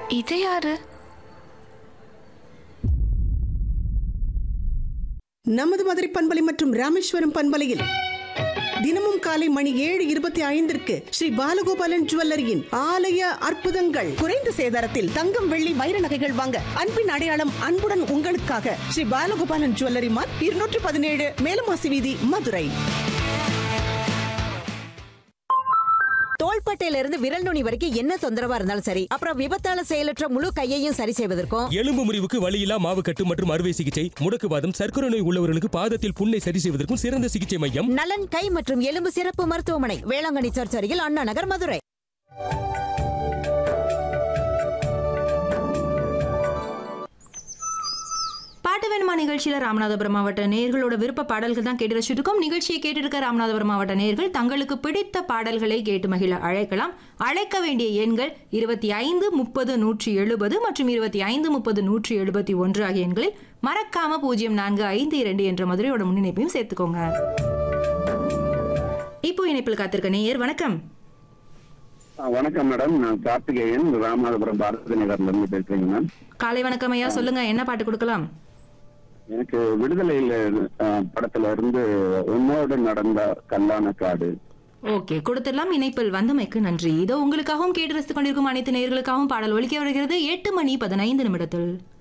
இது யாரு நமது மதுரை பண்பலை மற்றும் ராமேஸ்வரம் பண்பலையில் தினமும் காலை மணி ஏழு இருபத்தி ஐந்திற்கு ஸ்ரீ பாலகோபாலன் ஜுவல்லரியின் ஆலய அற்புதங்கள் குறைந்த சேதாரத்தில் தங்கம் வெள்ளி வைர நகைகள் வாங்க அன்பின் அடையாளம் அன்புடன் உங்களுக்காக ஸ்ரீ பாலகோபாலன் ஜுவல்லரி மார்க் இருநூற்றி பதினேழு மேலமாசி வீதி மதுரை தோள்பட்டையில இருந்து விரல் நுனி வரைக்கும் என்ன தொந்தரவா இருந்தாலும் சரி அப்புறம் விபத்தால செயலற்ற முழு கையையும் சரி செய்வதற்கும் எலும்பு முறிவுக்கு வலியில்லா மாவுக்கட்டு மற்றும் அறுவை சிகிச்சை முடக்குவாதம் சர்க்கரை நோய் உள்ளவர்களுக்கு பாதத்தில் புண்ணை சரி செய்வதற்கும் சிறந்த சிகிச்சை மையம் நலன் கை மற்றும் எலும்பு சிறப்பு மருத்துவமனை வேளாங்கண்ணி சர்ச் அருகில் அண்ணா நகர் மதுரை பாட்டு வேணுமா நிகழ்ச்சியில ராமநாதபுரம் மாவட்ட நேயர்களோட விருப்ப பாடல்கள் தான் கேட்டு ரசிச்சிருக்கோம் நிகழ்ச்சியை கேட்டிருக்க ராமநாதபுரம் மாவட்ட நேயர்கள் தங்களுக்கு பிடித்த பாடல்களை கேட்டு மகிழ அழைக்கலாம் அழைக்க வேண்டிய எண்கள் இருபத்தி ஐந்து முப்பது நூற்றி எழுபது மற்றும் இருபத்தி ஐந்து முப்பது நூற்றி எழுபத்தி ஒன்று ஆகிய எண்களில் மறக்காம பூஜ்ஜியம் நான்கு ஐந்து இரண்டு என்ற மதுரையோட முன்னிணைப்பையும் சேர்த்துக்கோங்க இப்போ இணைப்பில் காத்திருக்க நேயர் வணக்கம் ஆ, வணக்கம் மேடம் நான் கார்த்திகேயன் ராமநாதபுரம் பாரதி நகர்ல இருந்து பேசுறேங்க மேம் காலை வணக்கம் ஐயா சொல்லுங்க என்ன பாட்டு கொடுக்கலாம் எனக்கு விடுதலையில ஆ, படத்துல இருந்து உன்னோடு நடந்த கல்லான காடு ஓகே கொடுத்துடலாம் இணைப்பில் வந்தமைக்கு நன்றி இதோ உங்களுக்காகவும் கேட்டு ரசித்துக் கொண்டிருக்கும் அனைத்து நேயர்களுக்காகவும் பாடல் ஒலிக்க வருகிறது எட்டு மணி பதினைந்து நிமிடத்தில்